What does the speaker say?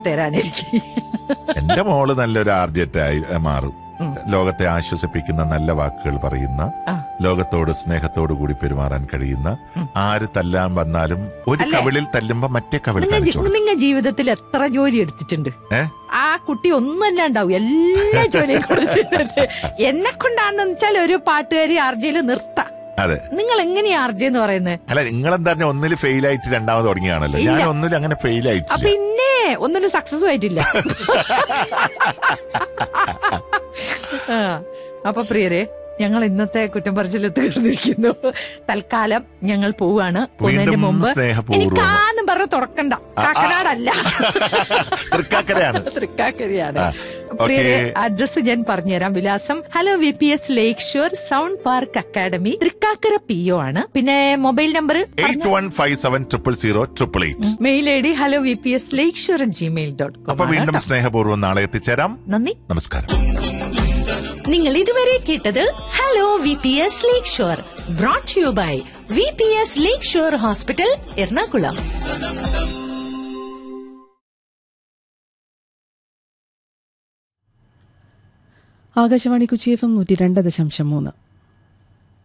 തരാനിരിക്കും എന്റെ മോള് നല്ലൊരു ആർജറ്റായി മാറും ലോകത്തെ ആശ്വസിപ്പിക്കുന്ന നല്ല വാക്കുകൾ പറയുന്ന ആ. ലോകത്തോട് സ്നേഹത്തോടു കൂടി പെരുമാറാൻ കഴിയുന്ന ആര് തല്ലാൻ വന്നാലും ഒരു കവിളിൽ തല്ലുമ്പോ മറ്റേ കവിൾ നിങ്ങൾ കാണിച്ചോളൂ നിങ്ങൾ ജീവിതത്തിൽ എത്ര ജോലി എടുത്തിട്ടുണ്ട് ഏ ആ കുട്ടി ഒന്നുമല്ല ഉണ്ടാവും എല്ലാ ജോലിയും കൂടെ ചെയ്തിട്ട് എന്നെ കൊണ്ടാന്ന് വെച്ചാൽ ഒരു പാട്ടുകാരി ആർജയില് നിർത്താം അതെ നിങ്ങൾ എങ്ങനെയാ ആർജ എന്ന് പറയുന്നത് അല്ല നിങ്ങളെന്താ പറഞ്ഞ ഒന്നിൽ ഫെയിൽ ആയിട്ട് രണ്ടാമത് തുടങ്ങിയാണല്ലോ ഞാൻ ഇല്ല. ഒന്നിലും അങ്ങനെ ഫെയിൽ ആ, ആയിട്ടില്ല പിന്നെ ഒന്നിനും സക്സസ് ആയിട്ടില്ല ആ, അപ്പൊ പ്രിയരെ ഞങ്ങൾ ഇന്നത്തെ കുറ്റം പറച്ചിൽ തീർന്നിരിക്കുന്നു തൽക്കാലം ഞങ്ങൾ പോവാണ് പോകുന്നതിന് വീണ്ടും മുമ്പ് സ്നേഹപൂർവ്വം. എനിക്കാന്നും പറഞ്ഞ് തുറക്കണ്ട കാക്കനാടല്ല തൃക്കാക്കരയാണ് തൃക്കാക്കരയാണ് ആ, പ്രിയരെ ഓക്കേ. അഡ്രസ് ഞാൻ പറഞ്ഞുതരാം വിലാസം hello V P S lakeshore sound park academy Thrikkakara P O ആണ് പിന്നെ mobile number eight one five seven triple zero triple eight mail I D hello V P S lakeshore at gmail dot അപ്പൊ com വീണ്ടും സ്നേഹപൂർവ്വം നാളെ എത്തിച്ചേരാം നന്ദി നമസ്കാരം നിങ്ങൾ ഇതുവരെ കേട്ടത് hello V P S lakeshore brought you by V P S lakeshore hospital Ernakulam Akashvani Kochi F M നൂറ്റി രണ്ട് ദശാംശം മൂന്ന്